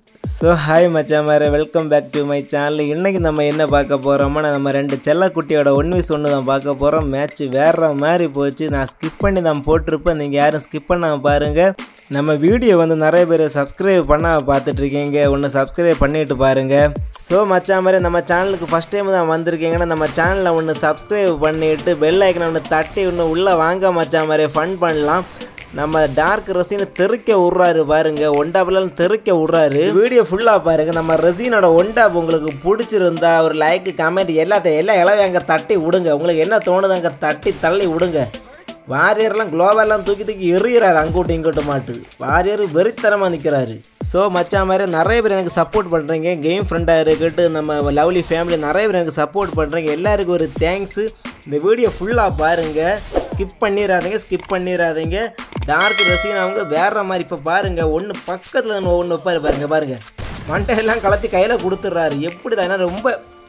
so hi மச்சான் மாரே welcome back to my channel இன்றைக்கி நம்ம என்ன பார்க்க போகிறோம்னா நம்ம ரெண்டு செல்லக்குட்டியோட ஒன் விஸ் ஒன்று தான் பார்க்க போகிறோம் மேட்ச் வேற மாதிரி போச்சு நான் ஸ்கிப் பண்ணி தான் போட்டிருப்பேன் நீங்கள் யாரும் ஸ்கிப் பண்ணாமல் பாருங்கள் நம்ம வீடியோ வந்து நிறைய பேர் சப்ஸ்கிரைப் பண்ணாமல் பார்த்துட்ருக்கீங்க ஒன்று சப்ஸ்கிரைப் பண்ணிட்டு பாருங்கள் ஸோ மச்சான் மாதிரி நம்ம சேனலுக்கு ஃபஸ்ட் டைம் தான் வந்திருக்கீங்கன்னா நம்ம சேனலில் ஒன்று சப்ஸ்கிரைப் பண்ணிவிட்டு பெல் ஐக்கனை ஒன்று தட்டி ஒன்று உள்ளே வாங்க மச்சான் மாதிரி ஃபன் பண்ணலாம் நம்ம டார்க் ரசினை தெறிக்க விட்றாரு பாருங்க ஒண்டாப்லாம் தெறிக்க விட்றாரு வீடியோ ஃபுல்லாக பாருங்க நம்ம ரசீனோட ஒண்டாப் உங்களுக்கு பிடிச்சிருந்தா ஒரு லைக் கமெண்ட் எல்லாத்தையும் எல்லாம் இளவே அங்கே தட்டி விடுங்க உங்களுக்கு என்ன தோணுது அங்கே தட்டி தள்ளி விடுங்க வாரியர்லாம் குளோபெல்லாம் தூக்கி தூக்கி எறிகிறாரு அங்கோட்டு இங்கோட்டு மாட்டு வாரியர் வெறித்தனமாக நிற்கிறாரு ஸோ மச்சான் மாதிரி நிறைய பேர் எனக்கு சப்போர்ட் பண்ணுறீங்க கேம் ஃப்ரெண்டாக இருக்கட்டும் நம்ம லவ்லி ஃபேமிலி நிறைய பேர் எனக்கு சப்போர்ட் பண்ணுறீங்க எல்லாருக்கும் ஒரு தேங்க்ஸு இந்த வீடியோ ஃபுல்லாக பாருங்கள் ஸ்கிப் பண்ணிடாதீங்க ஸ்கிப் பண்ணிடாதீங்க டார்க் ரசீன் அவங்க வேற மாதிரி இப்போ பாருங்கள் ஒன்று பக்கத்தில் ஒன்று வைப்பாரு பாருங்க பாருங்க மண்டையெல்லாம் கலத்தி கையில் கொடுத்துட்றாரு எப்படி தான் ரொம்ப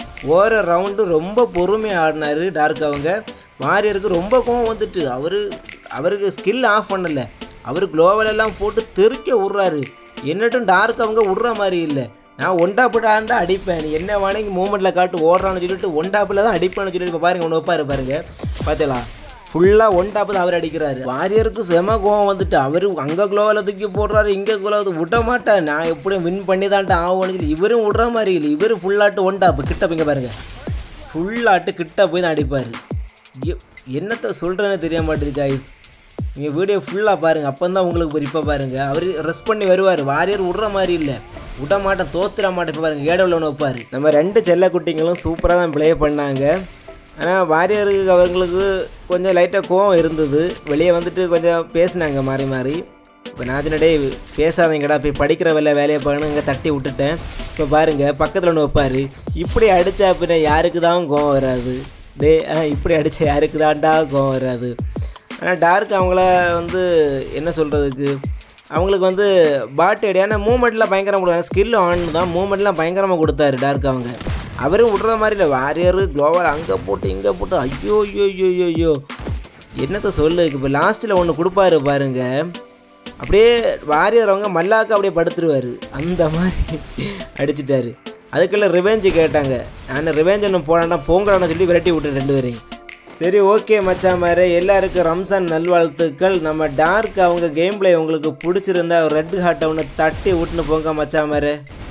ஓர ரவுண்டு ரொம்ப பொறுமையாக ஆடினாரு டார்க் அவங்க வாரியருக்கு ரொம்ப கோவம் வந்துட்டு அவர் அவருக்கு ஸ்கில் ஆஃப் பண்ணல அவர் குளோவல் எல்லாம் போட்டு தெறிக்க விட்றாரு என்னட்டும் டார்க் அவங்க விட்ற மாதிரி இல்லை நான் ஒண்டாப்பிட்டு ஆண்டா அடிப்பேன் நீ என்ன வேணைக்கு மூமெண்ட்டில் காட்டு ஓடுறான்னு சொல்லிட்டு ஒண்டாப்பில் தான் அடிப்பேன்னு சொல்லிட்டு இப்போ பாருங்க ஒன்று வைப்பாரு பாருங்க பார்த்தீங்களா ஃபுல்லாக ஒன் டாப்பு தான் அவர் அடிக்கிறாரு வாரியருக்கு செம கோவம் வந்துட்டு அவர் அங்கே குளோவில் தூக்கி போடுறாரு இங்கே குளோவில் விட மாட்டேன் நான் எப்படியும் வின் பண்ணி தான்ட்டு ஆகும்னு சொல்லி இவரும் விடுற மாதிரி இல்லை இவர் ஃபுல்லாட்டு ஒன் டாப்பு கிட்ட போய்ங்க பாருங்க ஃபுல்லாட்டு கிட்ட போய் தான் அடிப்பார் என்னத்தை சொல்கிறேன்னு தெரிய மாட்டேது காய்ஸ் நீங்கள் வீடியோ ஃபுல்லாக பாருங்கள் அப்போ தான் உங்களுக்கு ஒரு இப்போ பாருங்கள் அவர் ரெஸ்ட் பண்ணி வருவார் வாரியர் விடுற மாதிரி இல்லை விட மாட்டேன் தோத்துட மாட்டேன் இப்போ பாருங்கள் ஏடவில் ஒன்று வைப்பார் நம்ம ரெண்டு செல்ல குட்டிங்களும் சூப்பராக தான் ப்ளே பண்ணாங்க ஆனால் வாரியருக்கு அவங்களுக்கு கொஞ்சம் லைட்டாக கோவம் இருந்தது வெளியே வந்துட்டு கொஞ்சம் பேசினாங்க மாறி மாறி இப்போ நான் சொன்னடே பேசாதீங்கடா போய் படிக்கிற வேலை வேலையை பாருங்க இங்கே தட்டி விட்டுட்டேன் இப்போ பாருங்கள் பக்கத்தில் ஒன்று வைப்பார் இப்படி அடித்தா பின்ன யாருக்கு தான் கோவம் வராது டே ஆ இப்படி அடித்தா யாருக்கு தான்டா கோவம் வராது ஆனால் டார்க் அவங்கள வந்து என்ன சொல்கிறதுக்கு அவங்களுக்கு வந்து பாட்டு அடியான மூமெண்ட்லாம் பயங்கரமாக கொடுத்தாங்க ஸ்கில் ஆன் தான் மூமெண்ட்லாம் பயங்கரமாக கொடுத்தாரு டார்க் அவங்க அவரும் விடுற மாதிரி இல்லை வாரியர் குளோவல் அங்கே போட்டு இங்கே போட்டு ஐயோ ஐயோ ஐயோ ஐயோ ஐயோ என்னத்தை சொல்லு இப்போ லாஸ்ட்டில் ஒன்று கொடுப்பாரு பாருங்க அப்படியே வாரியர் அவங்க மல்லாக்க அப்படியே படுத்துருவார் அந்த மாதிரி அடிச்சிட்டாரு அதுக்கெல்லாம் ரிவெஞ்சு கேட்டாங்க நான் ரிவெஞ்ச் ஒன்று போடான்னா போங்கடான்னு சொல்லி விரட்டி விட்டு ரெண்டு பேரையும் சரி ஓகே மச்சான் மாதிரி எல்லாருக்கும் ரம்ஜான் நல்வாழ்த்துக்கள் நம்ம டார்க் அவங்க கேம் பிளே உங்களுக்கு பிடிச்சிருந்தா ரெட் ஹார்ட்டை ஒன்று தட்டி விட்டுன்னு போங்க மச்சான் மாதிரி